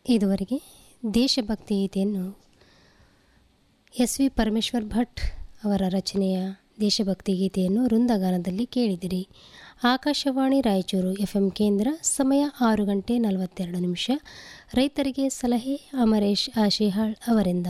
ಇದುವರೆಗೆ ದೇಶಭಕ್ತಿ ಗೀತೆಯನ್ನು ಎಸ್ ವಿ ಪರಮೇಶ್ವರ್ ಭಟ್ ಅವರ ರಚನೆಯ ದೇಶಭಕ್ತಿ ಗೀತೆಯನ್ನು ವೃಂದಗಾನದಲ್ಲಿ ಕೇಳಿದಿರಿ ಆಕಾಶವಾಣಿ ರಾಯಚೂರು ಎಫ್ಎಂ ಕೇಂದ್ರ ಸಮಯ ಆರು ಗಂಟೆ ನಲವತ್ತೆರಡು ನಿಮಿಷ ರೈತರಿಗೆ ಸಲಹೆ ಅಮರೇಶ್ ಆಶಿಹಾಳ್ ಅವರಿಂದ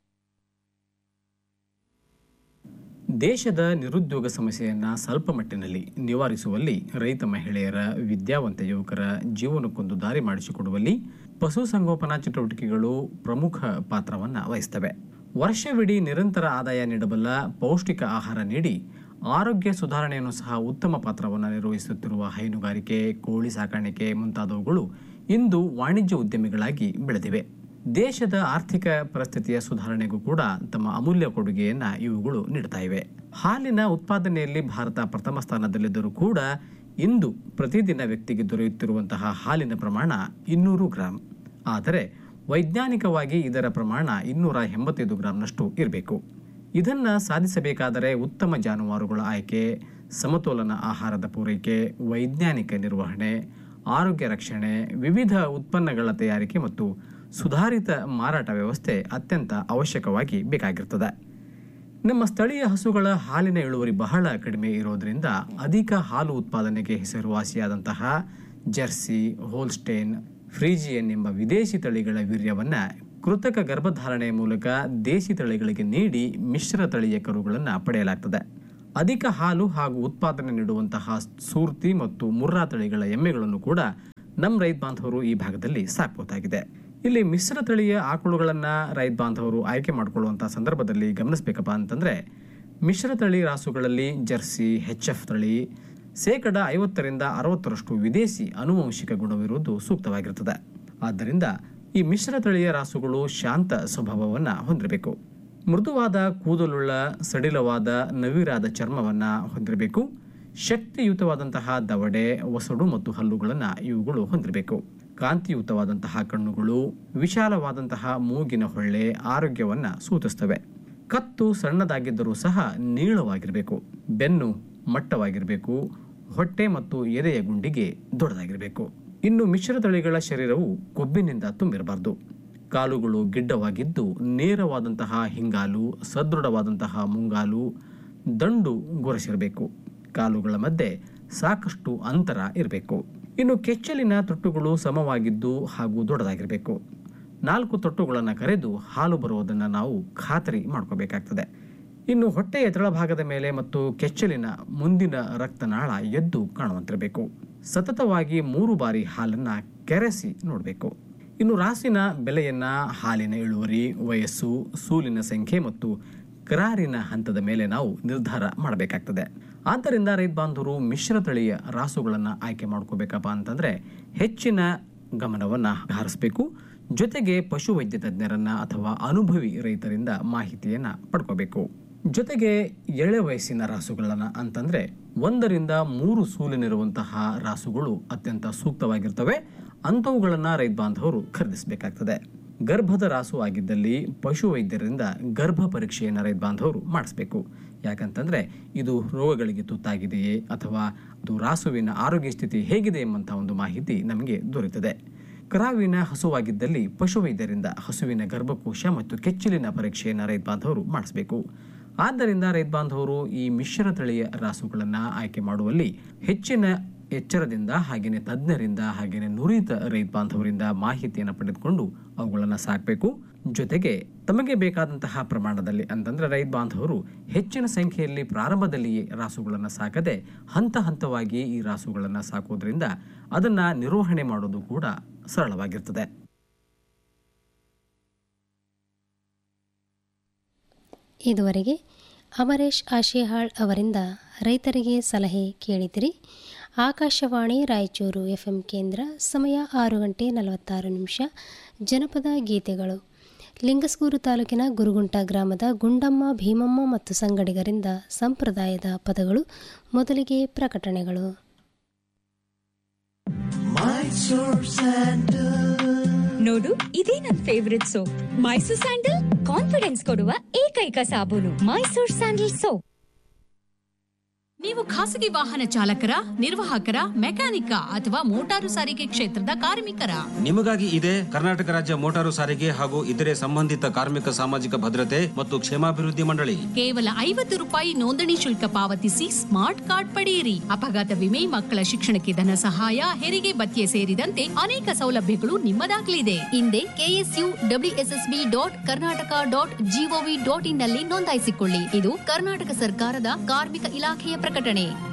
ದೇಶದ ನಿರುದ್ಯೋಗ ಸಮಸ್ಯೆಯನ್ನು ಸ್ವಲ್ಪ ಮಟ್ಟಿನಲ್ಲಿ ನಿವಾರಿಸುವಲ್ಲಿ ರೈತ ಮಹಿಳೆಯರ ವಿದ್ಯಾವಂತ ಯುವಕರ ಜೀವನಕ್ಕೊಂದು ದಾರಿ ಮಾಡಿಸಿಕೊಡುವಲ್ಲಿ ಪಶುಸಂಗೋಪನಾ ಚಟುವಟಿಕೆಗಳು ಪ್ರಮುಖ ಪಾತ್ರವನ್ನು ವಹಿಸ್ತವೆ ವರ್ಷವಿಡೀ ನಿರಂತರ ಆದಾಯ ನೀಡಬಲ್ಲ ಪೌಷ್ಟಿಕ ಆಹಾರ ನೀಡಿ ಆರೋಗ್ಯ ಸುಧಾರಣೆಯನ್ನು ಸಹ ಉತ್ತಮ ಪಾತ್ರವನ್ನು ನಿರ್ವಹಿಸುತ್ತಿರುವ ಹೈನುಗಾರಿಕೆ ಕೋಳಿ ಸಾಕಾಣಿಕೆ ಮುಂತಾದವುಗಳು ಇಂದು ವಾಣಿಜ್ಯ ಉದ್ಯಮಿಗಳಾಗಿ ಬೆಳೆದಿವೆ ದೇಶದ ಆರ್ಥಿಕ ಪರಿಸ್ಥಿತಿಯ ಸುಧಾರಣೆಗೂ ಕೂಡ ತಮ್ಮ ಅಮೂಲ್ಯ ಕೊಡುಗೆಯನ್ನು ಇವುಗಳು ನೀಡ್ತಾ ಇವೆ ಹಾಲಿನ ಉತ್ಪಾದನೆಯಲ್ಲಿ ಭಾರತ ಪ್ರಥಮ ಸ್ಥಾನದಲ್ಲಿದ್ದರೂ ಕೂಡ ಇಂದು ಪ್ರತಿದಿನ ವ್ಯಕ್ತಿಗೆ ದೊರೆಯುತ್ತಿರುವಂತಹ ಹಾಲಿನ ಪ್ರಮಾಣ ಇನ್ನೂರು ಗ್ರಾಂ ಆದರೆ ವೈಜ್ಞಾನಿಕವಾಗಿ ಇದರ ಪ್ರಮಾಣ ಇನ್ನೂರ ಎಂಬತ್ತೈದು ಗ್ರಾಂನಷ್ಟು ಇರಬೇಕು ಇದನ್ನು ಸಾಧಿಸಬೇಕಾದರೆ ಉತ್ತಮ ಜಾನುವಾರುಗಳ ಆಯ್ಕೆ ಸಮತೋಲನ ಆಹಾರದ ಪೂರೈಕೆ ವೈಜ್ಞಾನಿಕ ನಿರ್ವಹಣೆ ಆರೋಗ್ಯ ರಕ್ಷಣೆ ವಿವಿಧ ಉತ್ಪನ್ನಗಳ ತಯಾರಿಕೆ ಮತ್ತು ಸುಧಾರಿತ ಮಾರಾಟ ವ್ಯವಸ್ಥೆ ಅತ್ಯಂತ ಅವಶ್ಯಕವಾಗಿ ಬೇಕಾಗಿರ್ತದೆ ನಮ್ಮ ಸ್ಥಳೀಯ ಹಸುಗಳ ಹಾಲಿನ ಇಳುವರಿ ಬಹಳ ಕಡಿಮೆ ಇರೋದರಿಂದ ಅಧಿಕ ಹಾಲು ಉತ್ಪಾದನೆಗೆ ಹೆಸರುವಾಸಿಯಾದಂತಹ ಜರ್ಸಿ ಹೋಲ್ಸ್ಟೇನ್ ಫ್ರೀಜಿಯನ್ ಎಂಬ ವಿದೇಶಿ ತಳಿಗಳ ವೀರ್ಯವನ್ನು ಕೃತಕ ಗರ್ಭಧಾರಣೆಯ ಮೂಲಕ ದೇಸಿ ತಳಿಗಳಿಗೆ ನೀಡಿ ಮಿಶ್ರ ತಳಿಯ ಕರುಗಳನ್ನು ಪಡೆಯಲಾಗ್ತದೆ ಅಧಿಕ ಹಾಲು ಹಾಗೂ ಉತ್ಪಾದನೆ ನೀಡುವಂತಹ ಸೂರ್ತಿ ಮತ್ತು ಮುರ್ರಾ ತಳಿಗಳ ಎಮ್ಮೆಗಳನ್ನು ಕೂಡ ನಮ್ಮ ರೈತ ಬಾಂಧವರು ಈ ಭಾಗದಲ್ಲಿ ಸಾಕಬಹುದಾಗಿದೆ ಇಲ್ಲಿ ಮಿಶ್ರ ತಳಿಯ ಆಕಳುಗಳನ್ನು ರೈತ ಬಾಂಧವರು ಆಯ್ಕೆ ಮಾಡಿಕೊಳ್ಳುವಂಥ ಸಂದರ್ಭದಲ್ಲಿ ಗಮನಿಸಬೇಕಪ್ಪ ಅಂತಂದರೆ ಮಿಶ್ರ ತಳಿ ರಾಸುಗಳಲ್ಲಿ ಜರ್ಸಿ ಹೆಚ್ ಎಫ್ ತಳಿ ಶೇಕಡ ಐವತ್ತರಿಂದ ಅರವತ್ತರಷ್ಟು ವಿದೇಶಿ ಆನುವಂಶಿಕ ಗುಣವಿರುವುದು ಸೂಕ್ತವಾಗಿರುತ್ತದೆ ಆದ್ದರಿಂದ ಈ ಮಿಶ್ರ ತಳಿಯ ರಾಸುಗಳು ಶಾಂತ ಸ್ವಭಾವವನ್ನು ಹೊಂದಿರಬೇಕು ಮೃದುವಾದ ಕೂದಲುಳ್ಳ ಸಡಿಲವಾದ ನವಿರಾದ ಚರ್ಮವನ್ನು ಹೊಂದಿರಬೇಕು ಶಕ್ತಿಯುತವಾದಂತಹ ದವಡೆ ಒಸಡು ಮತ್ತು ಹಲ್ಲುಗಳನ್ನು ಇವುಗಳು ಹೊಂದಿರಬೇಕು ಕಾಂತಿಯುತವಾದಂತಹ ಕಣ್ಣುಗಳು ವಿಶಾಲವಾದಂತಹ ಮೂಗಿನ ಹೊಳ್ಳೆ ಆರೋಗ್ಯವನ್ನು ಸೂಚಿಸ್ತವೆ ಕತ್ತು ಸಣ್ಣದಾಗಿದ್ದರೂ ಸಹ ನೀಳವಾಗಿರಬೇಕು ಬೆನ್ನು ಮಟ್ಟವಾಗಿರಬೇಕು ಹೊಟ್ಟೆ ಮತ್ತು ಎದೆಯ ಗುಂಡಿಗೆ ದೊಡ್ಡದಾಗಿರಬೇಕು ಇನ್ನು ಮಿಶ್ರ ತಳಿಗಳ ಶರೀರವು ಕೊಬ್ಬಿನಿಂದ ತುಂಬಿರಬಾರ್ದು ಕಾಲುಗಳು ಗಿಡ್ಡವಾಗಿದ್ದು ನೇರವಾದಂತಹ ಹಿಂಗಾಲು ಸದೃಢವಾದಂತಹ ಮುಂಗಾಲು ದಂಡು ಗೊರಸಿರಬೇಕು ಕಾಲುಗಳ ಮಧ್ಯೆ ಸಾಕಷ್ಟು ಅಂತರ ಇರಬೇಕು ಇನ್ನು ಕೆಚ್ಚಲಿನ ತೊಟ್ಟುಗಳು ಸಮವಾಗಿದ್ದು ಹಾಗೂ ದೊಡ್ಡದಾಗಿರಬೇಕು ನಾಲ್ಕು ತೊಟ್ಟುಗಳನ್ನು ಕರೆದು ಹಾಲು ಬರುವುದನ್ನು ನಾವು ಖಾತರಿ ಮಾಡ್ಕೋಬೇಕಾಗ್ತದೆ ಇನ್ನು ಹೊಟ್ಟೆಯ ತಳಭಾಗದ ಮೇಲೆ ಮತ್ತು ಕೆಚ್ಚಲಿನ ಮುಂದಿನ ರಕ್ತನಾಳ ಎದ್ದು ಕಾಣುವಂತಿರಬೇಕು ಸತತವಾಗಿ ಮೂರು ಬಾರಿ ಹಾಲನ್ನು ಕೆರೆಸಿ ನೋಡಬೇಕು ಇನ್ನು ರಾಸಿನ ಬೆಲೆಯನ್ನ ಹಾಲಿನ ಇಳುವರಿ ವಯಸ್ಸು ಸೂಲಿನ ಸಂಖ್ಯೆ ಮತ್ತು ಕರಾರಿನ ಹಂತದ ಮೇಲೆ ನಾವು ನಿರ್ಧಾರ ಮಾಡಬೇಕಾಗ್ತದೆ ಆದ್ದರಿಂದ ರೈತ ಬಾಂಧವರು ಮಿಶ್ರ ತಳಿಯ ರಾಸುಗಳನ್ನು ಆಯ್ಕೆ ಮಾಡ್ಕೋಬೇಕಪ್ಪ ಅಂತಂದರೆ ಹೆಚ್ಚಿನ ಗಮನವನ್ನು ಹರಿಸಬೇಕು ಜೊತೆಗೆ ಪಶುವೈದ್ಯ ತಜ್ಞರನ್ನ ಅಥವಾ ಅನುಭವಿ ರೈತರಿಂದ ಮಾಹಿತಿಯನ್ನು ಪಡ್ಕೋಬೇಕು ಜೊತೆಗೆ ಎಳೆ ವಯಸ್ಸಿನ ರಾಸುಗಳನ್ನ ಅಂತಂದ್ರೆ ಒಂದರಿಂದ ಮೂರು ಸೂಲಿನಿರುವಂತಹ ರಾಸುಗಳು ಅತ್ಯಂತ ಸೂಕ್ತವಾಗಿರ್ತವೆ ಅಂಥವುಗಳನ್ನು ರೈತ ಬಾಂಧವರು ಖರೀದಿಸಬೇಕಾಗ್ತದೆ ಗರ್ಭದ ರಾಸು ಆಗಿದ್ದಲ್ಲಿ ಪಶುವೈದ್ಯರಿಂದ ಗರ್ಭ ಪರೀಕ್ಷೆಯನ್ನು ರೈತ ಬಾಂಧವರು ಮಾಡಿಸ್ಬೇಕು ಯಾಕಂತಂದ್ರೆ ಇದು ರೋಗಗಳಿಗೆ ತುತ್ತಾಗಿದೆಯೇ ಅಥವಾ ಅದು ರಾಸುವಿನ ಆರೋಗ್ಯ ಸ್ಥಿತಿ ಹೇಗಿದೆ ಎಂಬಂತಹ ಒಂದು ಮಾಹಿತಿ ನಮಗೆ ದೊರೆಯುತ್ತದೆ ಕರಾವಿನ ಹಸುವಾಗಿದ್ದಲ್ಲಿ ಪಶುವೈದ್ಯರಿಂದ ಹಸುವಿನ ಗರ್ಭಕೋಶ ಮತ್ತು ಕೆಚ್ಚಲಿನ ಪರೀಕ್ಷೆಯನ್ನು ರೈತ ಬಾಂಧವರು ಮಾಡಿಸಬೇಕು ಆದ್ದರಿಂದ ರೈತ ಬಾಂಧವರು ಈ ಮಿಶ್ರ ತಳಿಯ ರಾಸುಗಳನ್ನು ಆಯ್ಕೆ ಮಾಡುವಲ್ಲಿ ಹೆಚ್ಚಿನ ಎಚ್ಚರದಿಂದ ಹಾಗೆಯೇ ತಜ್ಞರಿಂದ ಹಾಗೆಯೇ ನುರಿತ ರೈತ ಬಾಂಧವರಿಂದ ಮಾಹಿತಿಯನ್ನು ಪಡೆದುಕೊಂಡು ಅವುಗಳನ್ನು ಸಾಕಬೇಕು ಜೊತೆಗೆ ತಮಗೆ ಬೇಕಾದಂತಹ ಪ್ರಮಾಣದಲ್ಲಿ ಅಂತಂದ್ರೆ ರೈತ ಬಾಂಧವರು ಹೆಚ್ಚಿನ ಸಂಖ್ಯೆಯಲ್ಲಿ ಪ್ರಾರಂಭದಲ್ಲಿಯೇ ರಾಸುಗಳನ್ನು ಸಾಕದೆ ಹಂತ ಹಂತವಾಗಿ ಈ ರಾಸುಗಳನ್ನು ಸಾಕೋದ್ರಿಂದ ಅದನ್ನು ನಿರ್ವಹಣೆ ಮಾಡೋದು ಕೂಡ ಸರಳವಾಗಿರ್ತದೆ ಇದುವರೆಗೆ ಅಮರೇಶ್ ಆಶಿಹಾಳ್ ಅವರಿಂದ ರೈತರಿಗೆ ಸಲಹೆ ಕೇಳಿದಿರಿ ಆಕಾಶವಾಣಿ ರಾಯಚೂರು ಎಫ್ಎಂ ಕೇಂದ್ರ ಸಮಯ ಆರು ಗಂಟೆ ನಲವತ್ತಾರು ನಿಮಿಷ ಜನಪದ ಗೀತೆಗಳು ಲಿಂಗಸ್ಗೂರು ತಾಲೂಕಿನ ಗುರುಗುಂಟ ಗ್ರಾಮದ ಗುಂಡಮ್ಮ ಭೀಮಮ್ಮ ಮತ್ತು ಸಂಗಡಿಗರಿಂದ ಸಂಪ್ರದಾಯದ ಪದಗಳು ಮೊದಲಿಗೆ ಪ್ರಕಟಣೆಗಳು ನೋಡು ಇದೇ ನನ್ favourite soap Mysore sandal confidence ಕೊಡುವ ಏಕೈಕ ಸಾಬೂನು ಮೈಸೂರ್ ಸ್ಯಾಂಡಲ್ ಸೋಪ್ ನೀವು ಖಾಸಗಿ ವಾಹನ ಚಾಲಕರ ನಿರ್ವಾಹಕರ ಮೆಕ್ಯಾನಿಕ ಅಥವಾ ಮೋಟಾರು ಸಾರಿಗೆ ಕ್ಷೇತ್ರದ ಕಾರ್ಮಿಕರ ನಿಮಗಾಗಿ ಇದೆ ಕರ್ನಾಟಕ ರಾಜ್ಯ ಮೋಟಾರು ಸಾರಿಗೆ ಹಾಗೂ ಇತರೆ ಸಂಬಂಧಿತ ಕಾರ್ಮಿಕ ಸಾಮಾಜಿಕ ಭದ್ರತೆ ಮತ್ತು ಕ್ಷೇಮಾಭಿವೃದ್ಧಿ ಮಂಡಳಿ ಕೇವಲ ಐವತ್ತು ರೂಪಾಯಿ ನೋಂದಣಿ ಶುಲ್ಕ ಪಾವತಿಸಿ ಸ್ಮಾರ್ಟ್ ಕಾರ್ಡ್ ಪಡೆಯಿರಿ ಅಪಘಾತ ವಿಮೆ ಮಕ್ಕಳ ಶಿಕ್ಷಣಕ್ಕೆ ಧನ ಸಹಾಯ ಹೆರಿಗೆ ಭತ್ಯೆ ಸೇರಿದಂತೆ ಅನೇಕ ಸೌಲಭ್ಯಗಳು ನಿಮ್ಮದಾಗಲಿದೆ ಹಿಂದೆ KSU WSSB dot Karnataka dot GOV dot in ನಲ್ಲಿ ನೋಂದಾಯಿಸಿಕೊಳ್ಳಿ ಇದು ಕರ್ನಾಟಕ ಸರ್ಕಾರದ ಕಾರ್ಮಿಕ ಇಲಾಖೆಯ ಪ್ರಕಟಣೆ